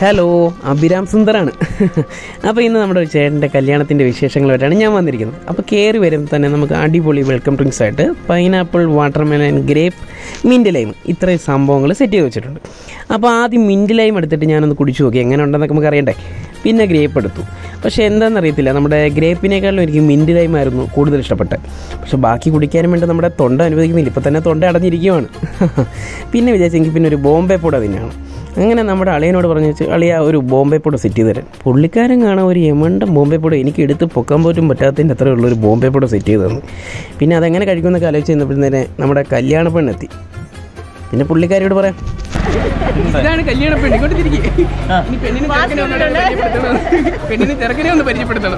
hello Abhiram സുന്ദറാണ് അപ്പോൾ ഇന്ന് നമ്മുടെ ഒരു ചേട്ടൻ്റെ കല്യാണത്തിൻ്റെ വിശേഷങ്ങളുമായിട്ടാണ് ഞാൻ വന്നിരിക്കുന്നത് അപ്പോൾ കയറി വരുമ്പോൾ തന്നെ നമുക്ക് അടിപൊളി വെൽക്കം ഡ്രിങ്ക്സ് ആയിട്ട് pineapple watermelon grape mint lime ഇത്രയും സംഭവങ്ങൾ സെറ്റ് ചെയ്ത് വെച്ചിട്ടുണ്ട് അപ്പോൾ ആദ്യം മിൻറ്റ് ലൈം എടുത്തിട്ട് ഞാനൊന്ന് കുടിച്ചു നോക്കി എങ്ങനെ ഉണ്ടെന്നൊക്കെ നമുക്ക് അറിയണ്ടേ പിന്നെ ഗ്രേപ്പ് എടുത്തു പക്ഷേ എന്താണെന്നറിയത്തില്ല നമ്മുടെ ഗ്രേപ്പിനേക്കാളും എനിക്ക് മിൻറ്റ് ലൈം ആയിരുന്നു കൂടുതൽ ഇഷ്ടപ്പെട്ടത് പക്ഷേ ബാക്കി കുടിക്കാനും വേണ്ടി നമ്മുടെ തൊണ്ട അനുവദിക്കുന്നില്ല ഇപ്പോൾ തന്നെ തൊണ്ട അടഞ്ഞിരിക്കുവാണ് പിന്നെ വിചാരിച്ചെങ്കിൽ പിന്നെ ഒരു ബോംബെ പൊട തന്നെയാണ് അങ്ങനെ നമ്മുടെ അളിയനോട് പറഞ്ഞു വെച്ച് അളിയ ഒരു ബോംബെ പൊട സെറ്റ് ചെയ്ത് തരാൻ പുള്ളിക്കാരൻ കാണാൻ ഒരു യമണ്ട ബോംബെ പൊട എനിക്ക് എടുത്ത് പൊക്കാൻ പോലും പറ്റാത്തതിൻ്റെ അത്ര ഉള്ളൊരു ബോംബെ പൊട സെറ്റ് ചെയ്ത് തന്നു പിന്നെ അതെങ്ങനെ കഴിക്കുമെന്നൊക്കെ ആലോചിച്ച് കഴിഞ്ഞപ്പോഴത്തേനെ നമ്മുടെ കല്യാണ പെണ്ണെത്തി പിന്നെ പുള്ളിക്കാരിയോട് പറയാം ഇതാണ് കല്യാണ പെണ്ണ് ഇങ്ങോട്ട് തിരികെ ഇനി പെണ്ണിന് ചെറുക്കനെ ഒന്ന് പരിചയപ്പെടുത്തണം പെണ്ണിന് ചെറുക്കനെ ഒന്ന് പരിചയപ്പെടുത്തണം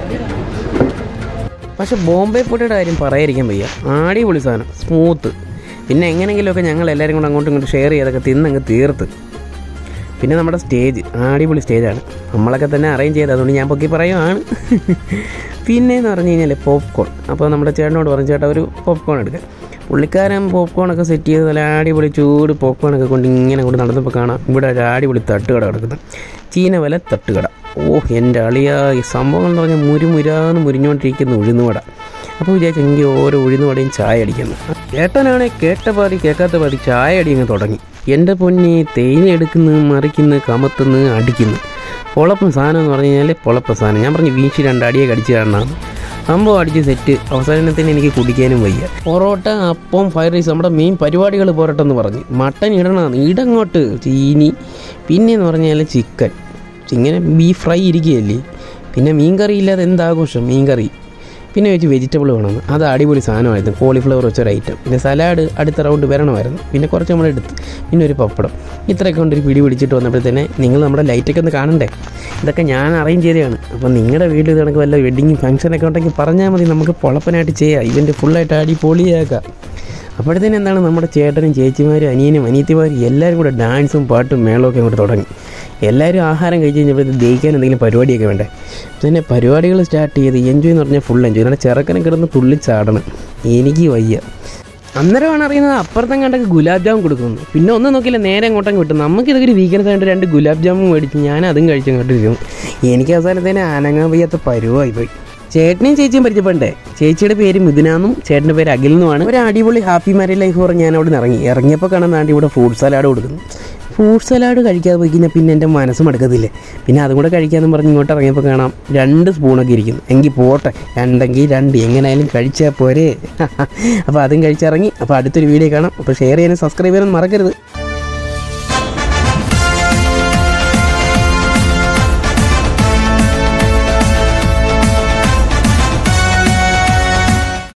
പക്ഷെ ബോംബെ പൊടിയുടെ കാര്യം പറയാതിരിക്കാൻ വയ്യ അടിപൊളി സാധനം സ്മൂത്ത് പിന്നെ എങ്ങനെയെങ്കിലുമൊക്കെ ഞങ്ങൾ എല്ലാവരും കൂടെ അങ്ങോട്ടും ഇങ്ങോട്ടും ഷെയർ ചെയ്തൊക്കെ തിന്നങ്ങ് തീർത്ത് പിന്നെ നമ്മുടെ സ്റ്റേജ് അടിപൊളി സ്റ്റേജാണ് നമ്മളൊക്കെ തന്നെ അറേഞ്ച് ചെയ്ത് അതുകൊണ്ട് ഞാൻ പൊക്കി പറയുവാണ് പിന്നെ എന്ന് പറഞ്ഞു കഴിഞ്ഞാൽ പോപ്കോൺ അപ്പോൾ നമ്മുടെ ചേട്ടനോട് പറഞ്ഞു ചേട്ടാ ഒരു പോപ്കോൺ എടുക്കാം പുള്ളിക്കാരൻ പോപ്കോണൊക്കെ സെറ്റ് ചെയ്ത് നല്ല അടിപൊളി ചൂട് പോപ്കോണൊക്കെ കൊണ്ട് ഇങ്ങനെ കൊണ്ട് നടന്നപ്പോൾ കാണാം ഇവിടെ ഒരു അടിപൊളി തട്ടുകട കിടക്കുന്നത് ചീനവല തട്ടുകട ഓ എൻ്റെ അളിയ ഈ സംഭവം എന്ന് പറഞ്ഞാൽ മുരുമുരാന്ന് മുരിഞ്ഞുകൊണ്ടിരിക്കുന്ന ഉഴുന്നുവട അപ്പോൾ വിചാരിച്ചു എനിക്ക് ഓരോ ഉഴുന്നുവടയും ചായ അടിക്കുന്നു ഏട്ടനാണെ കേട്ട പാതി കേൾക്കാത്ത പാതി ചായ അടി അങ്ങ് തുടങ്ങി എൻ്റെ പൊന്നി തേങ്ങ എടുക്കുന്നു മറിക്കുന്നു കമത്തുന്നു അടിക്കുന്നു പൊളപ്പം സാധനം എന്ന് പറഞ്ഞു കഴിഞ്ഞാൽ പൊളപ്പ സാധനം ഞാൻ പറഞ്ഞു വീശി രണ്ട് അടിയെ കടിച്ച് കാണാം സംഭവം അടിച്ച് സെറ്റ് അവസാനത്തിന് എനിക്ക് കുടിക്കാനും വയ്യ പൊറോട്ട അപ്പം ഫ്രൈഡ് റൈസ് നമ്മുടെ മെയിൻ പരിപാടികൾ പോരട്ടെന്ന് പറഞ്ഞ് മട്ടൻ ഇടണം ഇടങ്ങോട്ട് ചീനി പിന്നെന്ന് പറഞ്ഞാൽ ചിക്കൻ ഇങ്ങനെ ബീഫ് ഫ്രൈ ഇരിക്കുകയല്ലേ പിന്നെ മീൻ കറി ഇല്ലാതെ എന്താഘോഷം മീൻ കറി പിന്നെ വെച്ച് വെജിറ്റബിൾ വേണമെന്ന് അത് അടിപൊളി സാധനമായിരുന്നു കോളിഫ്ലവർ വെച്ചൊരു ഐറ്റം പിന്നെ സലാഡ് അടുത്ത റൗണ്ട് വരണമായിരുന്നു പിന്നെ കുറച്ച് നമ്മൾ എടുത്ത് പിന്നെ ഒരു പപ്പടം ഇത്രയൊക്കെ കൊണ്ടൊരു പിടി പിടിച്ചിട്ട് വന്നപ്പോഴത്തേനെ നിങ്ങൾ നമ്മുടെ ലൈറ്റൊക്കെ ഒന്ന് കാണണ്ടേ ഇതൊക്കെ ഞാൻ അറേഞ്ച് ചെയ്തതാണ് അപ്പോൾ നിങ്ങളുടെ വീട്ടിൽ ഇത് കണക്ക് വല്ല വെഡിങ് ഫംഗ്ഷനൊക്കെ ഉണ്ടെങ്കിൽ പറഞ്ഞാൽ മതി നമുക്ക് പൊളപ്പനായിട്ട് ചെയ്യാം ഇവൻ്റെ ഫുള്ളായിട്ട് അടി പൊളിയാക്കാം അപ്പോഴത്തേനും എന്താണ് നമ്മുടെ ചേട്ടനും ചേച്ചിമാരും അനിയനും അനിയത്തിമാരും എല്ലാവരും കൂടെ ഡാൻസും പാട്ടും മേളമൊക്കെ അങ്ങോട്ട് തുടങ്ങി എല്ലാവരും ആഹാരം കഴിച്ച് കഴിഞ്ഞപ്പോഴത്തേക്ക് ദഹിക്കാൻ എന്തെങ്കിലും പരിപാടിയൊക്കെ വേണ്ടേ പിന്നെ പരിപാടികൾ സ്റ്റാർട്ട് ചെയ്ത് എൻജോയ് എന്ന് പറഞ്ഞാൽ ഫുൾ എൻജോയ് എന്നാൽ ചെറുക്കനെ കിടന്ന് തുള്ളി ചാടണം എനിക്ക് വയ്യ അന്നേരമാണ് അറിയുന്നത് അപ്പുറത്തെ കണ്ടൊക്കെ ഗുലാബ് ജാമുൻ കൊടുക്കുന്നു പിന്നെ ഒന്നും നോക്കില്ല നേരെ അങ്ങോട്ടങ്ങ് വിട്ടു നമുക്ക് ഇതൊക്കെ ഒരു വീക്കെൻഡ് ആയിട്ട് രണ്ട് ഗുലാബ് ജാമുൻ മേടിച്ച് ഞാൻ അതും കഴിച്ച് അങ്ങോട്ട് ഇരുന്നു എനിക്ക് അവസാനത്തേനെ അനങ്ങാൻ വയ്യാത്ത പരുവായി പോയി ചേട്ടനെയും ചേച്ചിയും പരിചയപ്പെടണ്ടേ ചേച്ചിയുടെ പേര് മിഥുനാന്നും ചേട്ടൻ്റെ പേര് അഖിൽ എന്നുമാണ് ഒരു അടിപൊളി ഹാപ്പി മാരേജ് ലൈഫ് പറഞ്ഞ് ഞാൻ അവിടെ നിന്ന് ഇറങ്ങി ഇറങ്ങിയപ്പോൾ കാണാൻ നാണ്ടി ഇവിടെ ഫ്രൂട്ട് സലാഡ് കൊടുക്കുന്നു ഫ്രൂട്ട് സലാഡ് കഴിക്കാതെ പോയി കഴിഞ്ഞാൽ പിന്നെ എൻ്റെ മനസ്സ് മടുക്കത്തില്ലേ പിന്നെ അതും കൂടെ കഴിക്കാമെന്ന് പറഞ്ഞ് ഇങ്ങോട്ട് ഇറങ്ങിയപ്പോൾ കാണാം രണ്ട് സ്പൂണൊക്കെ ഇരിക്കുന്നു എങ്കിൽ പോട്ടെ രണ്ടെങ്കിൽ രണ്ട് എങ്ങനെയായാലും കഴിച്ചാൽ പോരെ അപ്പോൾ അതും കഴിച്ചിറങ്ങി അപ്പോൾ അടുത്തൊരു വീഡിയോ കാണാം അപ്പോൾ ഷെയർ ചെയ്യാനും സബ്സ്ക്രൈബ് ചെയ്യാനും മറക്കരുത്